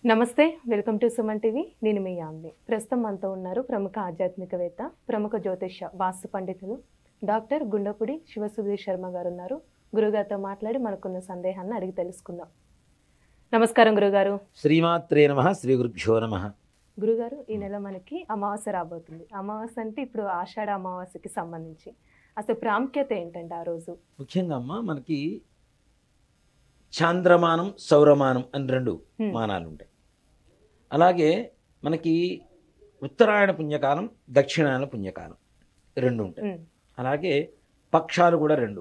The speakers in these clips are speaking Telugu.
నమస్తే వెల్కమ్ టు సుమన్ టీవీ నేను మీ యామ్ని ప్రస్తుతం మనతో ఉన్నారు ప్రముఖ ఆధ్యాత్మికవేత్త ప్రముఖ జ్యోతిష వాస్తు పండితులు డాక్టర్ గుండపుడి శివసుధీర్ శర్మ గారు ఉన్నారు గురుగారితో మాట్లాడి మనకున్న సందేహాన్ని అడిగి తెలుసుకుందాం నమస్కారం గురుగారు శ్రీమాత్రే నమ శ్రీ గురుభ్యో నమ గురుగారు ఈ నెల మనకి అమావాస్య రాబోతుంది అమావాస్య అంటే ఇప్పుడు ఆషాఢ అమావాస్యకి సంబంధించి అసలు ప్రాముఖ్యత ఏంటంటే ఆ రోజు ముఖ్యంగా అమ్మ మనకి చాంద్రమానం సౌరమానం అని రెండు హ్మ్. మానాలు ఉంటాయి అలాగే మనకి ఉత్తరాయణ పుణ్యకాలం దక్షిణాయన పుణ్యకాలం రెండు ఉంటాయి ఉమ్, అలాగే పక్షాలు కూడా రెండు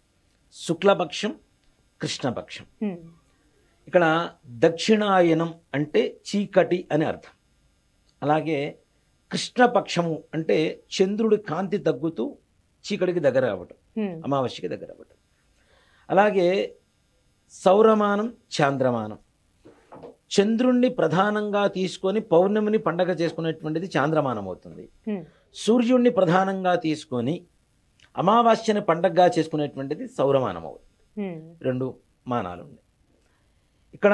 శుక్లపక్షం కృష్ణపక్షం ఉమ్, ఇక్కడ దక్షిణాయనం అంటే చీకటి అని అర్థం అలాగే కృష్ణపక్షము అంటే చంద్రుడి కాంతి తగ్గుతూ చీకటికి దగ్గర అవ్వటం ఉమ్, అమావాస్యకి దగ్గర అవ్వటం అలాగే సౌరమానం చాంద్రమానం చంద్రుణ్ణి ప్రధానంగా తీసుకొని పౌర్ణమిని పండగ చేసుకునేటువంటిది చాంద్రమానం అవుతుంది ఉమ్, సూర్యుణ్ణి ప్రధానంగా తీసుకొని అమావాస్యని పండగగా చేసుకునేటువంటిది సౌరమానం అవుతుంది ఉమ్, రెండు మానాలు ఉన్నాయి ఇక్కడ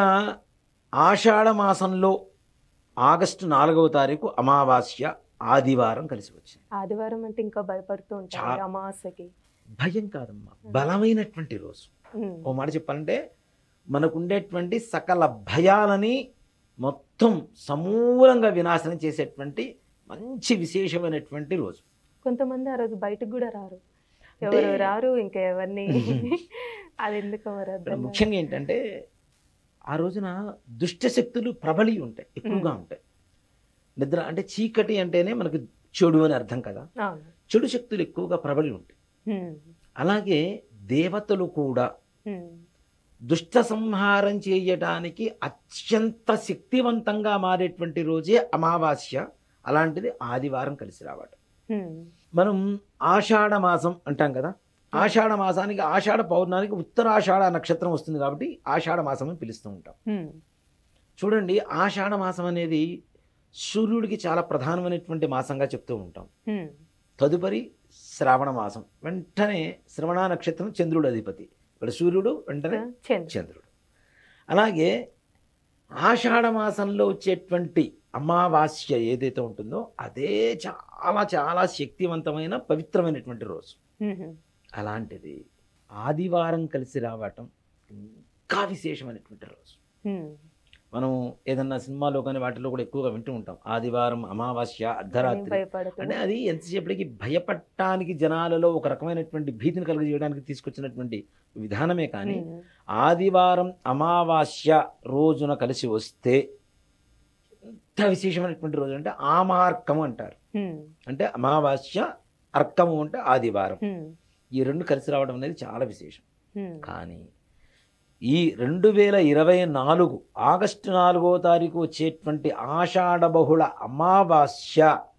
ఆషాఢ మాసంలో ఆగస్టు నాలుగవ తారీఖు అమావాస్య ఆదివారం కలిసి వచ్చింది ఆదివారం అంటే ఇంకా భయపడుతూ ఉంటారు చా- అమావాస్యకి భయం కాదమ్మా బలమైనటువంటి రోజు ఉమ్, ఓ మాట చెప్పాలంటే మనకుండేటువంటి సకల భయాలని మొత్తం సమూలంగా వినాశనం చేసేటువంటి మంచి విశేషమైనటువంటి రోజు కొంతమంది ఆ రోజు బయటకు కూడా రారు అంటే- ఎవరు రారు ఇంకా ఎవరిని అది ఎందుకు మరి ఇక్కడ అర్థం కాదు. ముఖ్యంగా ఏంటంటే ఆ రోజున దుష్ట శక్తులు ప్రబలి ఉంటాయి ఎక్కువగా ఉంటాయి నిద్ర అంటే చీకటి అంటేనే మనకు చెడు అని అర్థం కదా అవును చెడు శక్తులు ఎక్కువగా ప్రబలి ఉంటాయి ఉమ్, అలాగే దేవతలు కూడా ఉమ్, దుష్ట సంహారం చేయటానికి అత్యంత శక్తివంతంగా మారేటువంటి రోజే అమావాస్య అలాంటిది ఆదివారం కలిసి రావటం ఉమ్, మనం ఆషాఢ మాసం అంటాం కదా ఆషాఢ మాసానికి ఆషాఢ పౌర్ణానికి ఉత్తరాషాఢ నక్షత్రం వస్తుంది కాబట్టి ఆషాఢ మాసం అని పిలుస్తూ ఉంటాం ఉమ్, చూడండి ఆషాఢ మాసం అనేది సూర్యుడికి చాలా ప్రధానమైనటువంటి మాసంగా చెప్తూ ఉంటాం ఉమ్, తదుపరి శ్రావణ మాసం వెంటనే శ్రవణ నక్షత్రం చంద్రుడు అధిపతి ఇక్కడ సూర్యుడు వెంటనే చంద్ర చంద్రుడు అలాగే ఆషాఢ మాసంలో వచ్చేటువంటి అమావాస్య ఏదైతే ఉంటుందో అదే చాలా చాలా శక్తివంతమైన పవిత్రమైనటువంటి రోజు ఉమ్, అలాంటిది ఆదివారం కలిసి రావటం ఇంకా విశేషమైనటువంటి రోజు ఉమ్, మనం ఏదన్నా సినిమాలో కానీ వాటిలో కూడా ఎక్కువగా వింటూ ఉంటాం ఆదివారం అమావాస్య అని అర్ధరాత్రి భయపడుతూ అంటే అది ఎంతసేపటికి భయపడటానికి జనాలలో ఒక రకమైనటువంటి భీతిని కలుగజేయడానికి తీసుకొచ్చినటువంటి విధానమే కానీ ఉమ్, ఆదివారం అమావాస్య రోజున కలిసి వస్తే ఎంత విశేషమైనటువంటి రోజు అంటే ఆమార్కము అంటారు ఉమ్, అంటే అమావాస్య అర్కము అంటే ఆదివారం ఉమ్, ఈ రెండు కలిసి రావడం అనేది చాలా విశేషం ఉమ్, కానీ ఈ రెండు వేల ఇరవై నాలుగు ఆగస్టు నాలుగో తారీఖు వచ్చేటువంటి ఆషాఢ బహుళ అమావాస్య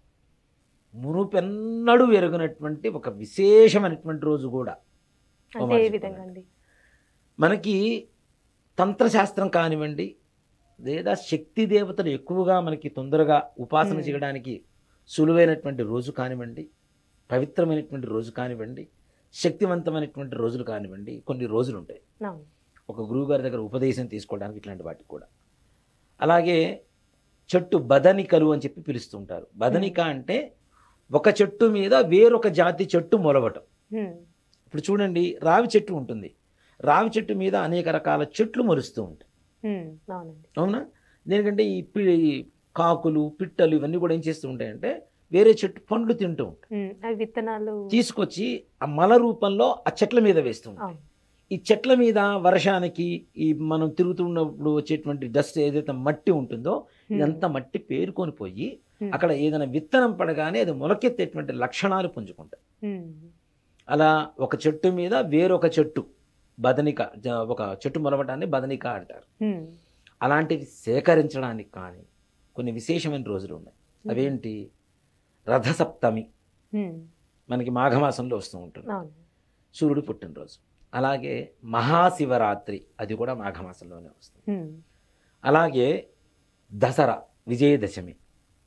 మునుపెన్నడు ఎరుగినటువంటి ఒక విశేషమైనటువంటి రోజు కూడా అంటే ఏ విధంగా అండి మనకి తంత్రశాస్త్రం కానివ్వండి లేదా శక్తి దేవతలు ఎక్కువగా మనకి తొందరగా ఉపాసన Hmm. చేయడానికి సులువైనటువంటి రోజు కానివ్వండి పవిత్రమైనటువంటి రోజు కానివ్వండి శక్తివంతమైనటువంటి రోజులు కానివ్వండి కొన్ని రోజులు ఉంటాయి అవును ఒక గురువు గారి దగ్గర ఉపదేశం తీసుకోవడానికి ఇట్లాంటి వాటికి కూడా అలాగే చెట్టు బదనికలు అని చెప్పి పిలుస్తూ ఉంటారు బదనిక అంటే ఒక చెట్టు మీద వేరొక జాతి చెట్టు మొలవటం ఉమ్, ఇప్పుడు చూడండి రావి చెట్టు ఉంటుంది రావి చెట్టు మీద అనేక రకాల చెట్లు మొలుస్తూ ఉంటాయి ఉమ్, అవునండి అవునా దేనికంటే ఈ పి ఈ కాకులు పిట్టలు ఇవన్నీ కూడా ఏం చేస్తూ ఉంటాయంటే వేరే చెట్టు పండ్లు తింటూ ఉంటాయి ఉమ్, అవి విత్తనాలు తీసుకొచ్చి ఆ మల రూపంలో ఆ చెట్ల మీద వేస్తూ ఉంటాయి అవును ఈ చెట్ల మీద వర్షానికి ఈ మనం తిరుగుతున్నప్పుడు వచ్చేటువంటి డస్ట్ ఏదైతే మట్టి ఉంటుందో ఉమ్, ఇదంతా మట్టి పేరుకొని పోయి ఉమ్, అక్కడ ఏదైనా విత్తనం పడగానే అది మొలకెత్తేటువంటి లక్షణాలు పుంజుకుంటాయి ఉమ్, అలా ఒక చెట్టు మీద వేరొక చెట్టు బదనిక జ- ఒక చెట్టు మొలవటాన్ని బదనిక అంటారు ఉమ్, అలాంటివి సేకరించడానికి కానీ కొన్ని విశేషమైన రోజులు ఉన్నాయి అవేంటి రథసప్తమి ఉమ్, మనకి మాఘమాసంలో వస్తూ ఉంటుంది అవును సూర్యుడు పుట్టినరోజు అలాగే మహాశివరాత్రి అది కూడా మాఘమాసంలోనే వస్తుంది ఉమ్, అలాగే దసరా విజయదశమి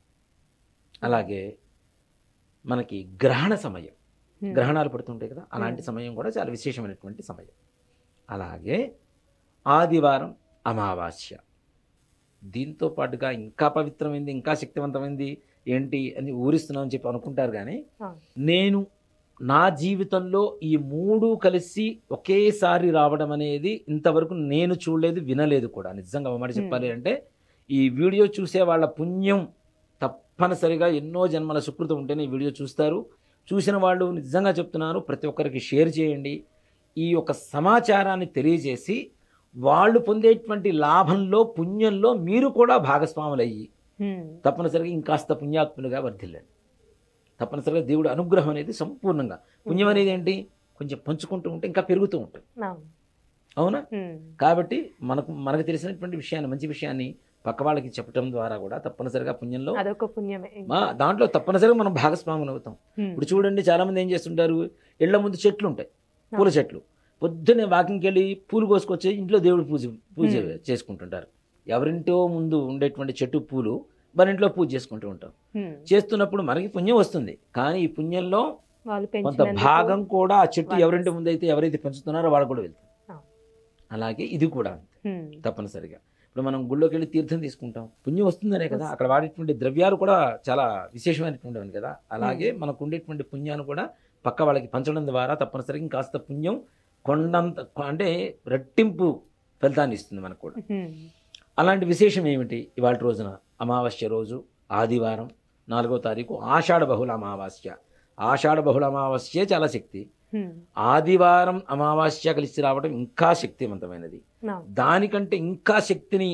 అలాగే మనకి గ్రహణ సమయం ఉమ్, గ్రహణాలు పడుతుంటాయి కదా అలాంటి Hmm. సమయం కూడా చాలా విశేషమైనటువంటి సమయం అలాగే ఆదివారం అమావాస్య దీంతో పాటుగా ఇంకా పవిత్రమైంది ఇంకా శక్తివంతమైంది ఏంటి అని ఊరిస్తున్నాం అని చెప్పి అనుకుంటారు కానీ ఆ. నేను నా జీవితంలో ఈ మూడు కలిసి ఒకేసారి రావడం అనేది ఇంతవరకు నేను చూడలేదు వినలేదు కూడా నిజంగా మాట చెప్పాలి అంటే ఈ వీడియో చూసే వాళ్ళ పుణ్యం తప్పనిసరిగా ఎన్నో జన్మల సుకృతం ఉంటేనే ఈ వీడియో చూస్తారు చూసిన వాళ్ళు నిజంగా చెప్తున్నాను ప్రతి ఒక్కరికి షేర్ చేయండి ఈ యొక్క సమాచారాన్ని తెలియజేసి వాళ్ళు పొందేటువంటి లాభంలో పుణ్యంలో మీరు కూడా భాగస్వాములయ్యి హ్మ్. తప్పనిసరిగా ఇంకాస్త పుణ్యాత్ములుగా వర్ధిల్లండి తప్పనిసరిగా దేవుడు అనుగ్రహం అనేది సంపూర్ణంగా పుణ్యం అనేది ఏంటి కొంచెం పంచుకుంటూ ఉంటే ఇంకా పెరుగుతూ ఉంటుంది అవును. అవునా హ్మ్. కాబట్టి మనకు మనకు తెలిసినటువంటి విషయాన్ని మంచి విషయాన్ని పక్క వాళ్ళకి చెప్పడం ద్వారా కూడా తప్పనిసరిగా పుణ్యంలో అదొక పుణ్యమే మా దాంట్లో తప్పనిసరిగా మనం భాగస్వాములు అవుతాం హ్మ్. ఇప్పుడు చూడండి చాలా మంది ఏం చేస్తుంటారు ఇళ్ల ముందు చెట్లు ఉంటాయి పూల చెట్లు పొద్దున్నే వాకింగ్కి వెళ్ళి పూలు కోసుకొచ్చి ఇంట్లో దేవుడి పూజ పూజ Hmm. చేసుకుంటుంటారు ఎవరింటో ముందు ఉండేటువంటి చెట్టు పూలు మన ఇంట్లో పూజ చేసుకుంటూ ఉంటాం హ్మ్. చేస్తున్నప్పుడు మనకి పుణ్యం వస్తుంది కానీ ఈ పుణ్యంలో వాళ్ళు కొంత పెంచినందుకు భాగం కూడా ఆ చెట్టు వాళ్ళకి ఎవరింటి ముందు అయితే ఎవరైతే పెంచుతున్నారో వాళ్ళు కూడా వెళ్తారు ఆ. అలాగే ఇది కూడా అంతే హ్మ్. తప్పనిసరిగా ఇప్పుడు మనం గుళ్ళోకి వెళ్ళి తీర్థం తీసుకుంటాం పుణ్యం వస్తుందనే కదా అక్కడ వాడేటువంటి ద్రవ్యాలు కూడా చాలా విశేషమైనటువంటివి కదా అలాగే మనకు ఉండేటువంటి పుణ్యాన్ని కూడా పక్క వాళ్ళకి పంచడం ద్వారా తప్పనిసరిగా ఇంకాస్త పుణ్యం కొండంత అంటే రెట్టింపు ఫలితాన్ని ఇస్తుంది మనకు కూడా హ్మ్. అలాంటి విశేషం ఏమిటి ఇవాళ రోజున అమావాస్య రోజు ఆదివారం నాలుగో తారీఖు ఆషాఢ బహుళ అమావాస్య ఆషాఢ బహుళ అమావాస్యే చాలా శక్తి హ్మ్. ఆదివారం అమావాస్య కలిసి రావడం ఇంకా శక్తివంతమైనది అవును. దానికంటే ఇంకా శక్తిని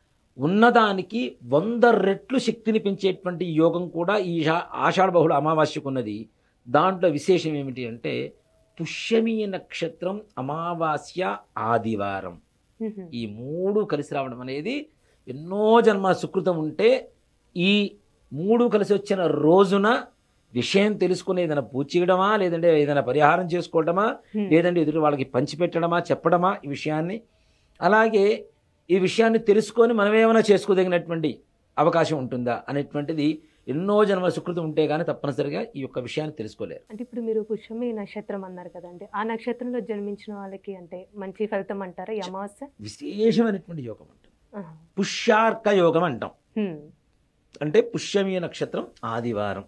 ఉన్నదానికి వంద రెట్లు శక్తిని పెంచేటువంటి యోగం కూడా ఈ షా- ఆషాఢ బహుళ అమావాస్యకు ఉన్నది దాంట్లో విశేషం ఏమిటి అంటే పుష్యమీ నక్షత్రం అమావాస్య ఆదివారం హ్మ్. ఈ మూడు కలిసి రావడం అనేది ఎన్నో జన్మ సుకృతం ఉంటే ఈ మూడు కలిసి వచ్చిన రోజున విషయం తెలుసుకుని ఏదైనా పూజ చేయడమా లేదంటే ఏదైనా పరిహారం చేసుకోవడమా హ్మ్. లేదంటే ఎదుటి వాళ్ళకి పంచిపెట్టడమా చెప్పడమా ఈ విషయాన్ని అలాగే ఈ విషయాన్ని తెలుసుకొని మనం ఏమైనా చేసుకోదగినటువంటి అవకాశం ఉంటుందా అనేటువంటిది ఎన్నో జన్మల సుకృతం ఉంటే కానీ తప్పనిసరిగా ఈ యొక్క విషయాన్ని తెలుసుకోలేరు అంటే ఇప్పుడు మీరు పుష్యమి నక్షత్రం అన్నారు కదండి ఆ నక్షత్రంలో జన్మించిన వాళ్ళకి అంటే మంచి ఫలితం అంటారా ఈ అమావాస్య విశేషమైనటువంటి యోగం అంటాం ఆహా. పుష్యార్క యోగం అంటాం హ్మ్. అంటే పుష్యమీ నక్షత్రం ఆదివారం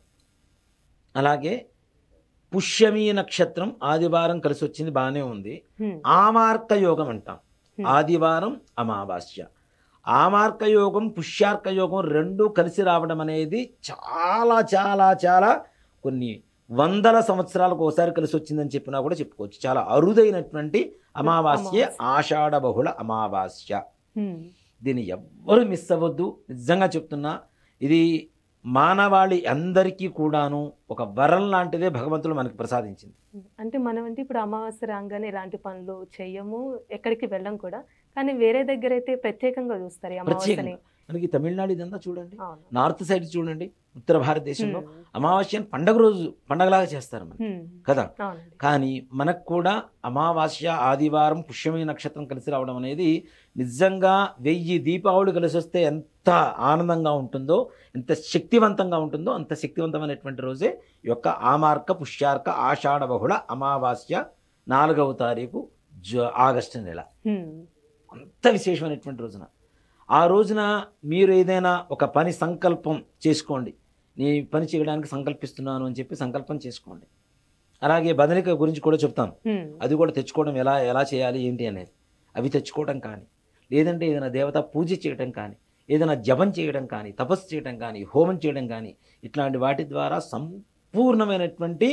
అలాగే పుష్యమీ నక్షత్రం ఆదివారం కలిసి వచ్చింది బాగానే ఉంది హ్మ్. ఆమార్క యోగం అంటాం Hmm. ఆదివారం అమావాస్య ఆమార్క యోగం పుష్యార్క యోగం రెండు కలిసి రావడం అనేది చాలా చాలా చాలా కొన్ని వందల సంవత్సరాలకు ఒకసారి కలిసి వచ్చిందని చెప్పినా కూడా చెప్పుకోవచ్చు చాలా అరుదైనటువంటి అమావాస్య ఆషాఢ బహుళ అమావాస్య హ్మ్. దీన్ని ఎవ్వరు మిస్ అవ్వద్దు నిజంగా చెప్తున్నా ఇది మానవాళి అందరికీ కూడాను ఒక వరం లాంటిదే భగవంతుడు మనకి ప్రసాదించింది అంటే మనం అంటే ఇప్పుడు అమావాస్య రాగానే ఇలాంటి పనులు చెయ్యము ఎక్కడికి వెళ్ళం కూడా కానీ వేరే దగ్గర అయితే ప్రత్యేకంగా చూస్తారు ఈ అమావాస్యని ప్రత్యేకంగా మనకి తమిళనాడు ఇదంతా చూడండి అవును నార్త్ సైడ్ చూడండి ఉత్తర భారతదేశంలో హ్మ్. అమావాస్యని పండగ రోజు పండగలాగా చేస్తారు మనం హ్మ్. కదా అవునండి కానీ మనకు కూడా అమావాస్య ఆదివారం పుష్యమి నక్షత్రం కలిసి రావడం అనేది నిజంగా వెయ్యి దీపావళి కలిసి వస్తే ఎంత ఆనందంగా ఉంటుందో ఎంత శక్తివంతంగా ఉంటుందో అంత శక్తివంతమైనటువంటి రోజే ఈ యొక్క ఆమార్క పుష్యార్క ఆషాఢ బహుళ అమావాస్య నాలుగవ తారీఖు జ ఆగస్టు నెల హ్మ్. అంత విశేషమైనటువంటి రోజున ఆ రోజున మీరు ఏదైనా ఒక పని సంకల్పం చేసుకోండి నీ పని చేయడానికి సంకల్పిస్తున్నాను అని చెప్పి సంకల్పం చేసుకోండి అలాగే బదనిక గురించి కూడా చెప్తాను హ్మ్. అది కూడా తెచ్చుకోవడం ఎలా ఎలా చేయాలి ఏంటి అనేది అవి తెచ్చుకోవడం కానీ లేదంటే ఏదైనా దేవత పూజ చేయడం కానీ ఏదైనా జపం చేయడం కానీ తపస్సు చేయడం కానీ హోమం చేయడం కానీ ఇట్లాంటి వాటి ద్వారా సంపూర్ణమైనటువంటి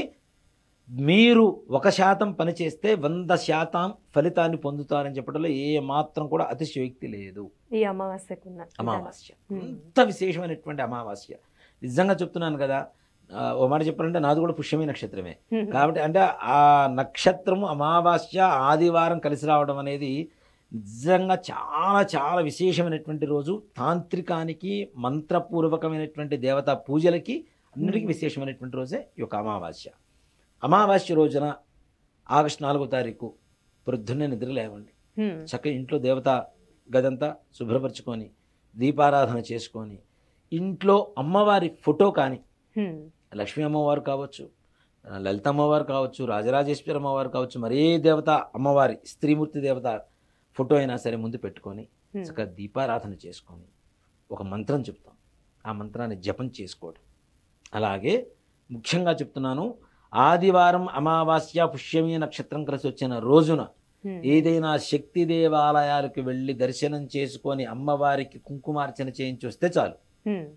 మీరు ఒక శాతం పని చేస్తే వంద శాతం ఫలితాన్ని పొందుతారని చెప్పడంలో ఏ మాత్రం కూడా అతిశయోక్తి లేదు ఈ అమావాస్యకు ఉన్న విధానం. అమావాస్య Hmm. అంత విశేషమైనటువంటి అమావాస్య నిజంగా చెప్తున్నాను కదా ఆ, ఓ మాట చెప్పాలంటే నాది కూడా పుష్యమి నక్షత్రమే హ్మ్. కాబట్టి అంటే ఆ నక్షత్రము అమావాస్య ఆదివారం కలిసి రావడం అనేది నిజంగా చాలా చాలా విశేషమైనటువంటి రోజు తాంత్రికానికి మంత్రపూర్వకమైనటువంటి దేవతా పూజలకి అన్నిటికీ Hmm. విశేషమైనటువంటి రోజే ఈ యొక్క అమావాస్య అమావాస్య రోజున ఆగస్టు నాలుగో తారీఖు ప్రొద్దున్నే నిద్ర లేవండి హ్మ్. చక్కగా ఇంట్లో దేవత గదంతా శుభ్రపరచుకొని దీపారాధన చేసుకొని ఇంట్లో అమ్మవారి ఫోటో కానీ హ్మ్. లక్ష్మీ అమ్మవారు కావచ్చు ఆ, లలిత అమ్మవారు కావచ్చు రాజరాజేశ్వరి అమ్మవారు కావచ్చు మరే దేవత అమ్మవారి స్త్రీమూర్తి దేవత ఫోటో అయినా సరే ముందు పెట్టుకొని హ్మ్. చక్కగా దీపారాధన చేసుకొని ఒక మంత్రం చెప్తాం ఆ మంత్రాన్ని జపం చేసుకోవడం అలాగే ముఖ్యంగా చెప్తున్నాను ఆదివారం అమావాస్య పుష్యమి నక్షత్రం కలిసి వచ్చిన రోజున ఉమ్. ఏదైనా శక్తి దేవాలయాలకు వెళ్ళి దర్శనం చేసుకొని అమ్మవారికి కుంకుమార్చన చేయించి వస్తే చాలు ఉమ్.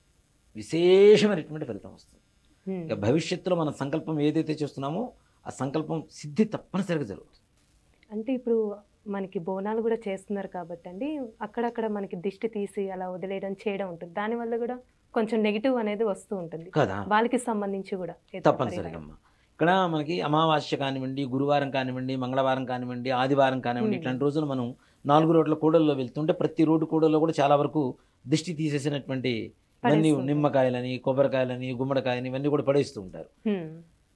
విశేషమైనటువంటి ఫలితం వస్తుంది ఉమ్. ఇక భవిష్యత్తులో మన సంకల్పం ఏదైతే చేస్తున్నామో ఆ సంకల్పం సిద్ధి తప్పనిసరిగా జరుగుతుంది అంటే ఇప్పుడు మనకి బోనాలు కూడా చేస్తున్నారు కాబట్టి అండి అక్కడక్కడ మనకి దిష్టి తీసి అలా వదిలేయడం చేయడం ఉంటుంది దానివల్ల కూడా కొంచెం నెగిటివ్ అనేది వస్తూ ఉంటుంది కదా వాళ్ళకి సంబంధించి కూడా ఏదో తప్పనిసరిగా పరిహారం. అమ్మా ఇక్కడ మనకి అమావాస్య కానివ్వండి గురువారం కానివ్వండి మంగళవారం కానివ్వండి ఆదివారం కానివ్వండి Hmm. ఇట్లాంటి రోజులు మనం నాలుగు రోడ్ల కూడల్లో వెళ్తుంటే ప్రతి రోడ్డు కూడల్లో కూడా చాలా వరకు దిష్టి తీసేసినటువంటి ఇవన్నీ పడేస్తుంటారు. నిమ్మకాయలని కొబ్బరికాయలని గుమ్మడికాయలని ఇవన్నీ కూడా పడేస్తూ ఉంటారు ఉమ్.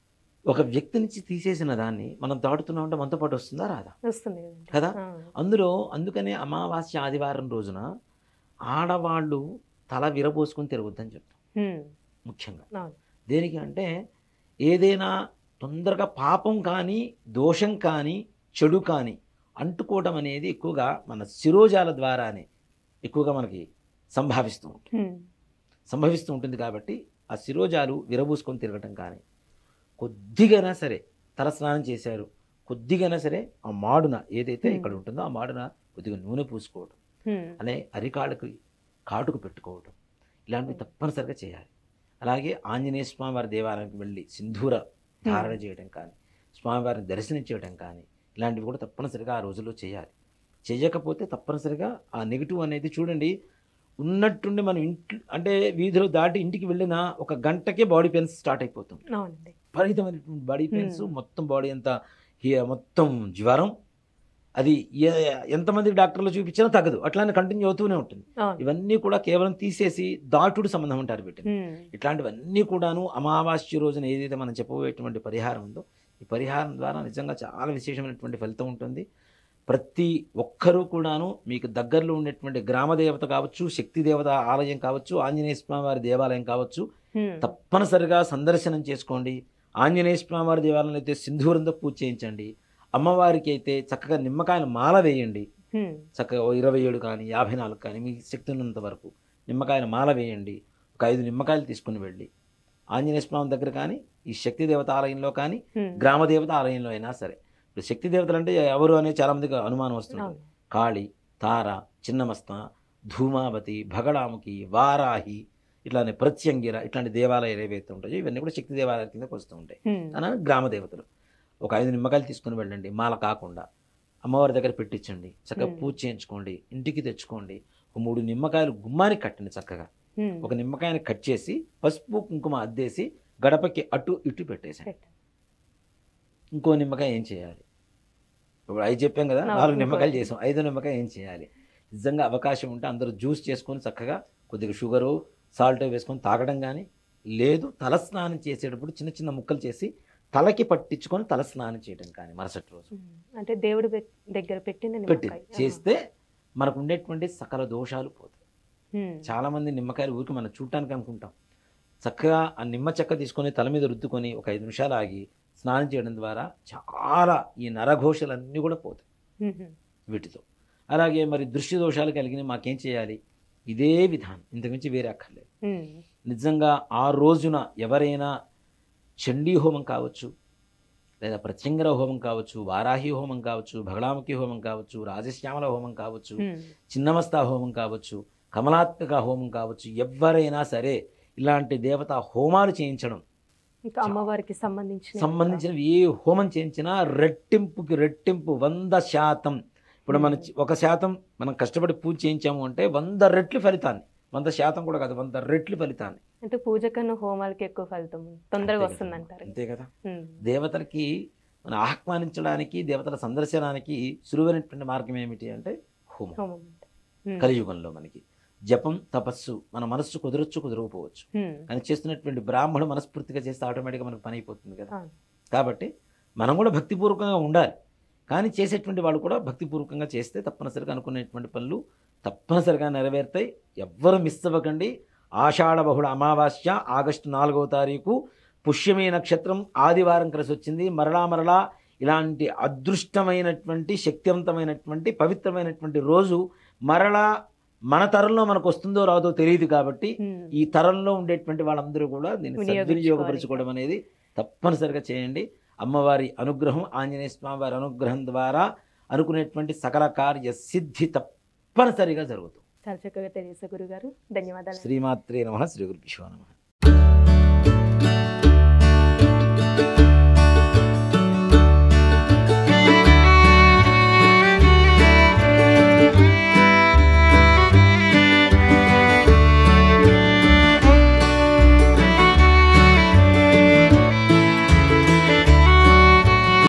ఒక వ్యక్తి నుంచి తీసేసిన దాన్ని మనం దాటుతున్నాం అంటే మనతో పాటు వస్తుందా రాదా వస్తుంది కదండి కదా ఆ. అందులో అందుకనే అమావాస్య ఆదివారం రోజున ఆడవాళ్ళు తల విరబోసుకొని తిరగొద్దని చెప్తాం ఉమ్. ముఖ్యంగా అవును దేనికి అంటే ఏదైనా తొందరగా పాపం కానీ దోషం కానీ చెడు కానీ అంటుకోవడం అనేది ఎక్కువగా మన శిరోజాల ద్వారానే ఎక్కువగా మనకి సంభావిస్తూ ఉంటుంది ఉమ్. సంభవిస్తూ ఉంటుంది కాబట్టి ఆ శిరోజాలు విరబూసుకొని తిరగటం కానీ కొద్దిగైనా సరే తలస్నానం చేశారు కొద్దిగైనా సరే ఆ మాడున ఏదైతే Hmm. ఇక్కడ ఉంటుందో ఆ మాడున కొద్దిగా నూనె పూసుకోవడం ఉమ్. అనే అరికాళ్ళకి కాటుకు పెట్టుకోవడం ఇలాంటివి తప్పనిసరిగా చేయాలి అలాగే ఆంజనేయ స్వామి వారి దేవాలయానికి వెళ్ళి సింధూర ధారణ చేయడం కానీ స్వామివారిని దర్శనం చేయడం కానీ ఇలాంటివి కూడా తప్పనిసరిగా ఆ రోజుల్లో చేయాలి చేయకపోతే తప్పనిసరిగా ఆ నెగిటివ్ అనేది చూడండి ఉన్నట్టుండి మనం ఇంట్లో అంటే వీధిలో దాటి ఇంటికి వెళ్ళిన ఒక గంటకే బాడీ పెయిన్స్ స్టార్ట్ అయిపోతుంది అవునండి విపరీతమైనటువంటి బాడీ పెయిన్స్ Hmm. మొత్తం బాడీ అంతా హి- మొత్తం జ్వరం అది ఏ- ఎంతమంది డాక్టర్లు చూపించినా తగ్గదు అట్లానే కంటిన్యూ అవుతూనే ఉంటుంది అవును ఇవన్నీ కూడా కేవలం తీసేసి దాటుడు సంబంధం అంటారు వీటిని ఉమ్. ఇట్లాంటివన్నీ కూడాను అమావాస్య రోజున ఏదైతే మనం చెప్పబోయేటువంటి పరిహారం ఉందో ఈ పరిహారం ద్వారా నిజంగా చాలా విశేషమైనటువంటి ఫలితం ఉంటుంది ప్రతి ఒక్కరూ కూడాను మీకు దగ్గరలో ఉండేటువంటి గ్రామ దేవత కావచ్చు శక్తి దేవత ఆలయం కావచ్చు ఆంజనేయ స్వామి వారి దేవాలయం కావచ్చు ఉమ్. తప్పనిసరిగా సందర్శనం చేసుకోండి ఆంజనేయ స్వామి వారి దేవాలయంలో అయితే సింధూరంతో పూజ చేయించండి అమ్మవారికి అయితే చక్కగా నిమ్మకాయల మాల వేయండి ఉమ్. చక్కగా ఓ ఇరవై ఏడు కానీ యాభై నాలుగు కానీ మీకు శక్తి ఉన్నంత వరకు నిమ్మకాయల మాల వేయండి ఒక ఐదు నిమ్మకాయలు తీసుకుని వెళ్ళి ఆంజనేయ స్వామి దగ్గర కానీ ఈ శక్తి దేవత ఆలయంలో కానీ ఉమ్. గ్రామ దేవత ఆలయంలో అయినా సరే ఇప్పుడు శక్తి దేవతలు అంటే ఎవరు అనే చాలా మందికి అనుమానం వస్తుంది అవును కాళి తార చిన్నమస్త ధూమావతి భగడాముఖి వారాహి ఇట్లానే ప్రత్యంగిర ఇట్లాంటి దేవాలయాలు ఏవైతే ఉంటాయో ఇవన్నీ కూడా శక్తి దేవాలయాల కిందకు వస్తూ ఉంటాయి ఉమ్. అలా గ్రామ దేవతలు ఒక ఐదు నిమ్మకాయలు తీసుకుని వెళ్ళండి మాల కాకుండా అమ్మవారి దగ్గర పెట్టించండి చక్కగా Hmm. పూజ చేయించుకోండి ఇంటికి తెచ్చుకోండి ఒక మూడు నిమ్మకాయలు గుమ్మానికి కట్టండి చక్కగా ఉమ్. ఒక నిమ్మకాయని కట్ చేసి పసుపు కుంకుమ అద్దేసి గడపకి అటు ఇటు పెట్టేసాను పెట్టండి. ఇంకో నిమ్మకాయ ఏం చేయాలి ఇప్పుడు ఐదు చెప్పాం కదా నా- నాలుగు నిమ్మకాయలు ఇంకోటి. చేసాం ఐదో నిమ్మకాయ ఏం చేయాలి నిజంగా అవకాశం ఉంటే అందరూ జ్యూస్ చేసుకొని చక్కగా కొద్దిగా షుగరు సాల్ట్ వేసుకొని తాగడం కానీ లేదు తలస్నానం చేసేటప్పుడు చిన్న చిన్న ముక్కలు చేసి తలకి పట్టించుకొని తలస్నానం చేయడం కానీ మరుసటి రోజు ఉమ్. అంటే దేవుడి పె- దగ్గర పెట్టిన పెట్టి నిమ్మకాయ. చేస్తే మనకు ఉండేటువంటి సకల దోషాలు పోతాయి ఉమ్. చాలా మంది నిమ్మకాయలు ఊరికి మనం చూడటానికి అనుకుంటాం చక్కగా ఆ నిమ్మ చెక్క తీసుకొని తల మీద రుద్దుకొని ఒక ఐదు నిమిషాలు ఆగి స్నానం చేయడం ద్వారా చాలా ఈ నరఘోషలన్నీ కూడా పోతాయి ఉమ్. వీటితో అలాగే మరి దృష్టి దోషాలు కలిగిన మాకేం చేయాలి ఇదే విధానం ఇంతకుమించి వేరే అక్కర్లేదు ఉమ్. నిజంగా ఆ రోజున ఎవరైనా చండీ హోమం కావచ్చు లేదా ప్రత్యంగర హోమం కావచ్చు వారాహి హోమం కావచ్చు భగళాముఖి హోమం కావచ్చు రాజశ్యామల హోమం కావచ్చు ఉమ్. చిన్నమస్తా హోమం కావచ్చు కమలాత్మక హోమం కావచ్చు ఎవరైనా సరే ఇలాంటి దేవత హోమాలు చేయించడం ఇంకా అమ్మవారికి సంబంధించిన సంబంధించిన ఏ హోమం చేయించినా రెట్టింపుకి రెట్టింపు వంద శాతం ఇప్పుడు మన చి- ఒక శాతం మనం కష్టపడి పూజ చేయించాము అంటే వంద రెట్లు ఫలితాన్ని వంద శాతం కూడా కాదు వంద రెట్లు ఫలితాన్ని అంటే పూజ కన్నా హోమాలకి ఎక్కువ ఫలితం తొందరగా అంతే కదా. వస్తుంది అంటారు అంతే కదా ఉమ్. దేవతలకి మనం ఆహ్వానించడానికి దేవతల సందర్శనానికి సులువైనటువంటి మార్గం ఏమిటి అంటే హోమం హోమం అంటే. ఉమ్. కలియుగంలో మనకి జపం తపస్సు మన మనస్సు కుదరొచ్చు కుదరకపోవచ్చు ఉమ్. కానీ చేస్తున్నటువంటి బ్రాహ్మణుడు మనస్ఫూర్తిగా చేస్తే ఆటోమేటిక్గా మనకు పని అయిపోతుంది కదా అవును. కాబట్టి మనం కూడా భక్తిపూర్వకంగా ఉండాలి కానీ చేసేటువంటి వాళ్ళు కూడా భక్తిపూర్వకంగా చేస్తే తప్పనిసరిగా అనుకునేటువంటి పనులు తప్పనిసరిగా నెరవేరుతాయి ఎవ్వరు మిస్ అవ్వకండి ఆషాఢ బహుళ అమావాస్య ఆగస్టు నాలుగవ తారీఖు పుష్యమి నక్షత్రం ఆదివారం కలిసి వచ్చింది మరలా మరలా ఇలాంటి అదృష్టమైనటువంటి శక్తివంతమైనటువంటి పవిత్రమైనటువంటి రోజు మరలా మన తరంలో మనకు వస్తుందో రాదో తెలియదు కాబట్టి ఉమ్. ఈ తరంలో ఉండేటువంటి వాళ్ళందరూ కూడా దీన్ని వినియోగించుకోవాలి. సద్వినియోగపరచుకోవడం అనేది తప్పనిసరిగా చేయండి అమ్మవారి అనుగ్రహం ఆంజనేయ స్వామి వారి అనుగ్రహం ద్వారా అనుకునేటువంటి సకల కార్య సిద్ధి తప్పనిసరిగా జరుగుతుంది చాలా చక్కగా తెలియజేశారు గురుగారు ధన్యవాదాలు శ్రీమాత్రే నమ శ్రీ గురు నమ